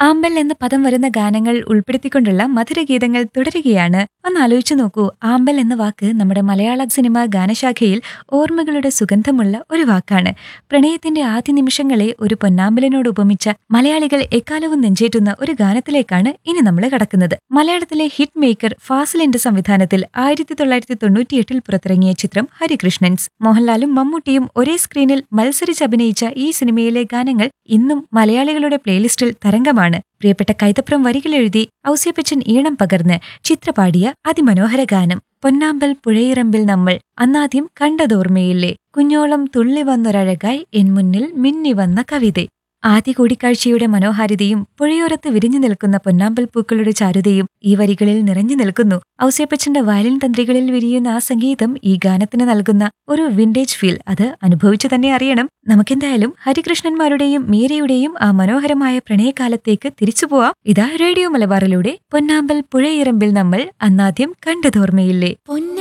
ആമ്പൽ എന്ന പദം വരുന്ന ഗാനങ്ങൾ ഉൾപ്പെടുത്തിക്കൊണ്ടുള്ള മധുരഗീതങ്ങൾ തുടരുകയാണ് ഒന്ന് ആലോചിച്ചു നോക്കൂ ആമ്പൽ എന്ന വാക്ക് നമ്മുടെ മലയാള സിനിമ ഗാനശാഖയിൽ ഓർമ്മകളുടെ സുഗന്ധമുള്ള ഒരു വാക്കാണ് പ്രണയത്തിന്റെ ആദ്യ നിമിഷങ്ങളെ ഒരു പൊന്നാമ്പലിനോട് ഉപമിച്ച മലയാളികൾ എക്കാലവും നെഞ്ചേറ്റുന്ന ഒരു ഗാനത്തിലേക്കാണ് ഇനി നമ്മൾ കടക്കുന്നത് മലയാളത്തിലെ ഹിറ്റ് മേക്കർ ഫാസിലിന്റെ സംവിധാനത്തിൽ ആയിരത്തി തൊള്ളായിരത്തി തൊണ്ണൂറ്റിയെട്ടിൽ പുറത്തിറങ്ങിയ ചിത്രം ഹരികൃഷ്ണൻസ് മോഹൻലാലും മമ്മൂട്ടിയും ഒരേ സ്ക്രീനിൽ മത്സരിച്ച് അഭിനയിച്ച ഈ സിനിമയിലെ ഗാനങ്ങൾ ഇന്നും മലയാളികളുടെ പ്ലേലിസ്റ്റിൽ തരംഗമാണ് പ്രിയപ്പെട്ട കൈതപ്രം വരികളെഴുതി ഔസ്യപ്പച്ചൻ ഈണം പകർന്ന് ചിത്രപാടിയ അതിമനോഹര ഗാനം പൊന്നാമ്പൽ പുഴയിറമ്പിൽ നമ്മൾ അന്നാദ്യം കണ്ടതോർമ്മയില്ലേ കുഞ്ഞോളം തുള്ളി വന്നൊരഴകായി എൻ മുന്നിൽ മിന്നി വന്ന കവിത ആദ്യ കൂടിക്കാഴ്ചയുടെ മനോഹാരിതയും പുഴയോരത്ത് വിരിഞ്ഞു നിൽക്കുന്ന പൊന്നാമ്പൽ പൂക്കളുടെ ചാരുതയും ഈ വരികളിൽ നിറഞ്ഞു നിൽക്കുന്നു ഔസേപ്പച്ചന്റെ വയലിൻ തന്ത്രികളിൽ വിരിയുന്ന ആ സംഗീതം ഈ ഗാനത്തിന് നൽകുന്ന ഒരു വിന്റേജ് ഫീൽ അത് അനുഭവിച്ചു തന്നെ അറിയണം നമുക്കെന്തായാലും ഹരികൃഷ്ണന്മാരുടെയും മീരയുടെയും ആ മനോഹരമായ പ്രണയകാലത്തേക്ക് തിരിച്ചു പോവാം ഇതാ റേഡിയോ മലബാറിലൂടെ പൊന്നാമ്പൽ പുഴയിറമ്പിൽ നമ്മൾ അന്നാദ്യം കണ്ടതോർമ്മയില്ലേ പൊന്ന